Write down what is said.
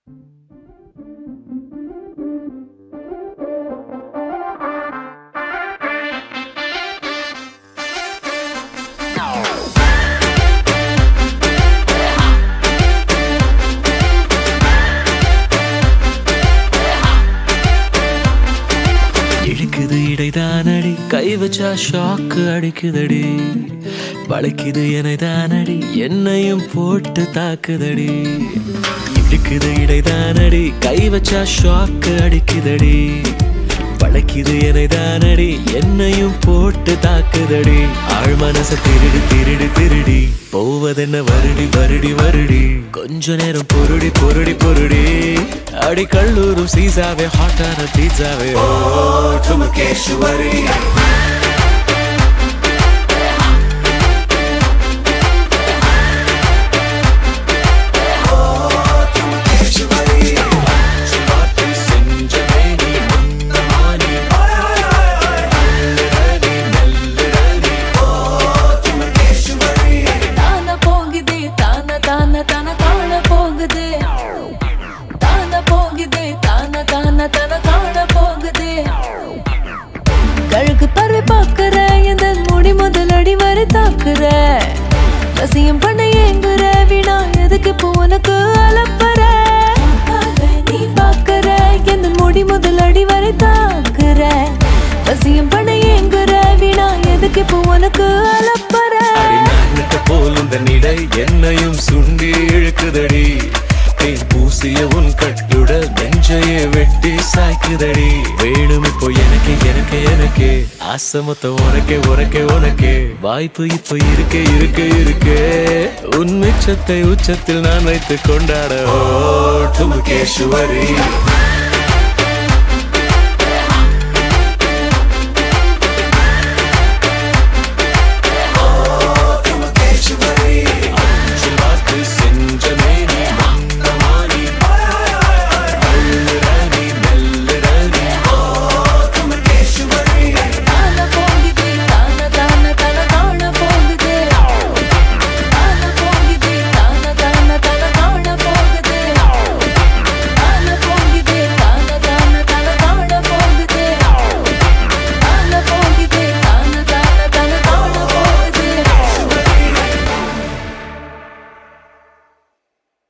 இழுக்குது இடைதானடி கை வச்சா ஷாக்கு அடிக்குதடி வளைக்குது எனைதானடி என்னையும் போட்டு தாக்குதடி இழுக்குது இடைதானடி கை வச்சா ஷாக்கு அடிக்குதடி வளைக்குது எனைதானடி என்னையும் போட்டு தாக்குதடி ஆழ் மனச திருடி திருடி திருடி போவதென்ன வருடி வருடி வருடி கொஞ்ச நேரம் பொருடி பொருடி பொருடி அடி கல்லூரும் சீசாவே ஹாட்டான பீட்சாவே ஓ டுமுகேஸ்வரி தான போகுதே தான தான தான காண போகுதே தான போகுதே தான தான தான காண போகுதே கழுகு பறவை பார்க்கிற இந்த முடி முதல் அடி வரை தாக்குற ரசியம் பண்ண ஏங்குற வீணா எதுக்கு இப்போ உனக்கு அலப்பற நீ பார்க்கிற இந்த முடி முதல் அடி வரை தாக்குற ரசியம் பண்ண ஏங்குற வீணா எதுக்கு இப்போ உனக்கு அலப்பற அடிநாட்டு போல் இந்த நிலை என்னையும் சுண்டி இழுக்குதடி தேன் பூசிய உன் கட்டுடல் நெஞ்சையே வெட்டி சாய்க்குதடி வேணும் இப்போ எனக்கு எனக்கு எனக்கு ஆசை மொத்தம் உனக்கே உனக்கே உனக்கே வாய்ப்பு இப்போ இருக்கே இருக்கே இருக்கே உன் மிச்சத்தை உச்சத்தில் நான் வைத்து கொண்டாட ஓ டுமுகேஸ்வரி